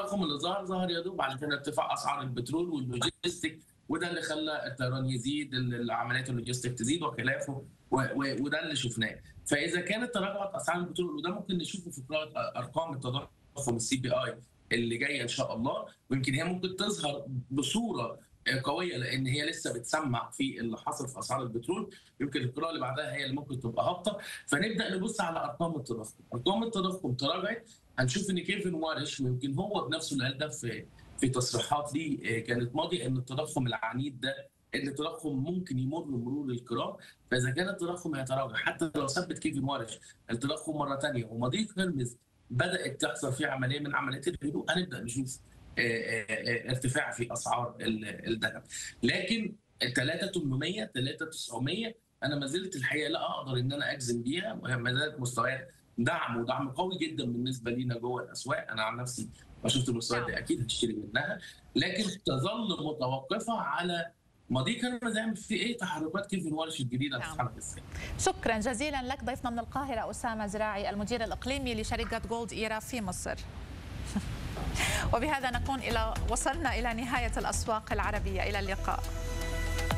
التضخم اللي ظهر ظهر يا دوب على كده ارتفاع اسعار البترول واللوجيستيك وده اللي خلى الطيران يزيد العمليات اللوجيستيك تزيد وخلافه وده اللي شفناه فاذا كانت تراجعت اسعار البترول وده ممكن نشوفه في قراءه ارقام التضخم السي بي اي اللي جايه ان شاء الله ويمكن هي ممكن تظهر بصوره قويه لان هي لسه بتسمع في اللي حصل في اسعار البترول يمكن القراءه اللي بعدها هي اللي ممكن تبقى هابطه فنبدا نبص على ارقام التضخم ارقام التضخم تراجعت هنشوف ان كيفن وارش ويمكن هو بنفسه اللي قال ده في في تصريحات ليه كانت ماضيه ان التضخم العنيد ده ان التضخم ممكن يمر مرور الكرام فاذا كان التضخم هيتراجع حتى لو ثبت كيفن وارش التضخم مره ثانيه ومضيق هرمز بدات تحصل فيه عمليه من عمليات الهدوء هنبدا نشوف ارتفاع في اسعار الذهب لكن 3800 3900 انا ما زلت الحقيقه لا اقدر ان انا اجزم بيها وهي ما زالت مستويات دعم ودعم قوي جدا بالنسبه لينا جوه الاسواق انا عن نفسي ما شفت المستويات دي اكيد هتشتري منها لكن تظل متوقفه على مضيق هرمز يعمل في ايه تحركات كيفن وارش الجديده نعم. تتحرك ازاي شكرا جزيلا لك ضيفنا من القاهره اسامه زراعي المدير الاقليمي لشركه جولد ايرا في مصر وبهذا نكون الى وصلنا الى نهايه الاسواق العربيه الى اللقاء